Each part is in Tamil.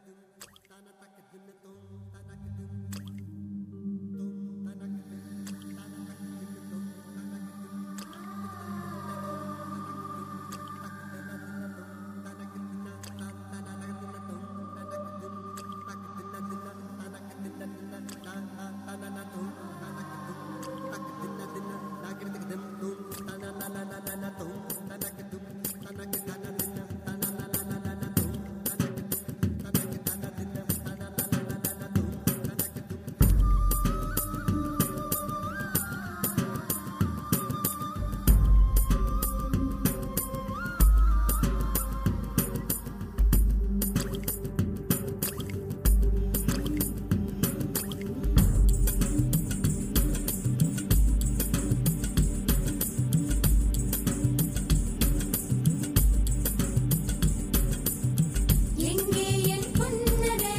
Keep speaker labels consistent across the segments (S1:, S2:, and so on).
S1: எங்கே என் புன்னகை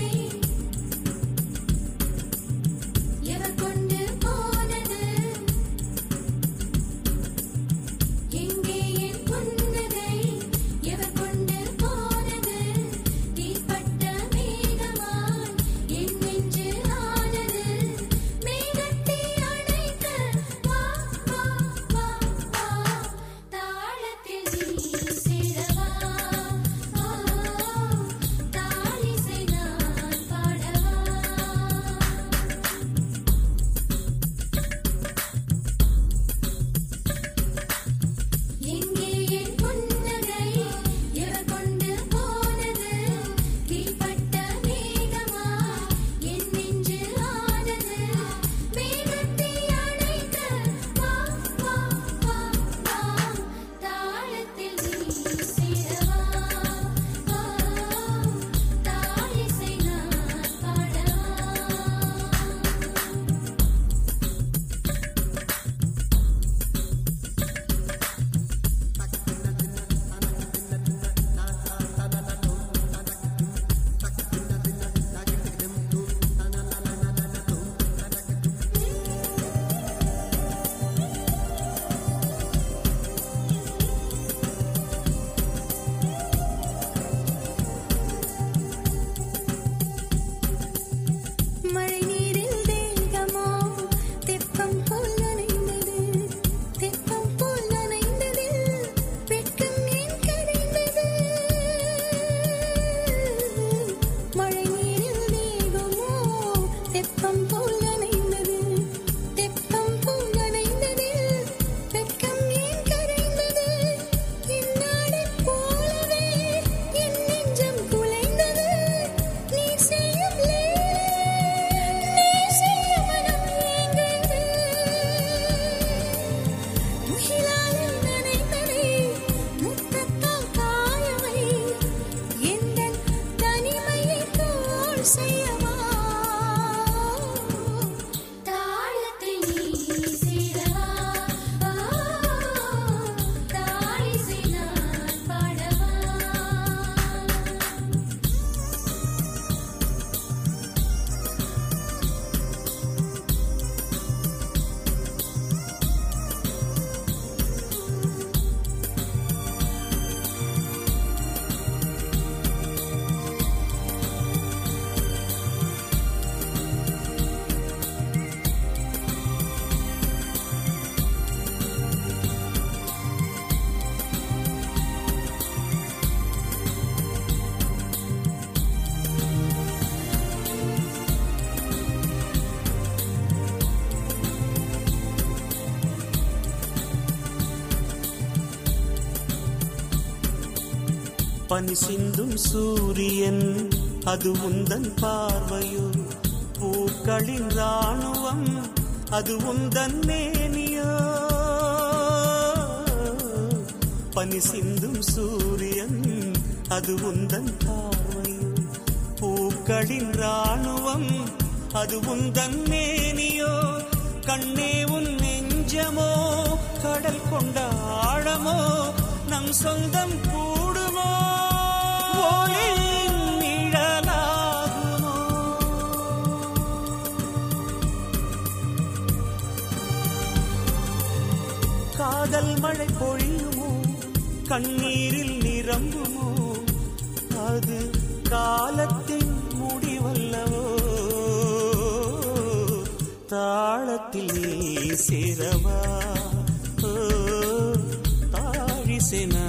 S1: எவர் கொண்டு போனது எங்கே என் புன்னகை எவர் கொண்டு போனது தீப்பட்ட மேகமாய் என் நெஞ்சு ஆனது மேகத்தை அணைக்க வா வா வா வா தாளத்தில் நீ சேரவா வா தாளிசை நான் பாடவா எங்கே என் புன்னகை எவர் கொண்டு போனது தீப்பட்ட மேகமா என் நெஞ்சு ஆனது மேகத்தை அணைக்க வா வா வா வா தாளத்தில் நீ சேரவா வா தாளிசை நான் பாடவா மழை நீரில் தேகமோ தெப்பம் போல் நனைந்தது தெப்பம் போல் நனைந்ததில் வெட்கம் ஏன் கரைந்தது மழை நீரில் தேகமோ தெப்பம் போல் நனைந்தது தெப்பம் போல் நனைந்ததில் வெட்கம் ஏன் கரைந்தது இந்நாளைப் போலவே என் நெஞ்சம் குலைந்தது நீ செய்யும் நீ செய்யும் மனம் ஏங்குது முகிலாலில் நனைந்ததை முத்தத்தால் காயவை எந்தன் தனிமையை தோள் செய்யவா தாளத்தை நீ சேரவா தாளிசை நான் பாடவா
S2: பனி சிந்தும் சூரியன் அது உந்தன் பார்வையோ பூக்களின் ராணுவம் அது உந்தன் மேனியோ பனி சிந்தும் சூரியன் அது உந்தன் பார்வையோ பூக்களின் ராணுவம் அது உந்தன் மேனியோ கண்ணே உன் நெஞ்சமோ கடல் கொண்ட ஆழமோ நம் சொந்தம் கூடுமோ ஒளியின் நிழலாகுமோ காதல் மழை பொழியுமோ கண்ணீரில் நிரம்புமோ அது காலத்தின் முடிவல்லவோ தாளத்தில் நீ சேரவா ஓ, தாழிசை நான்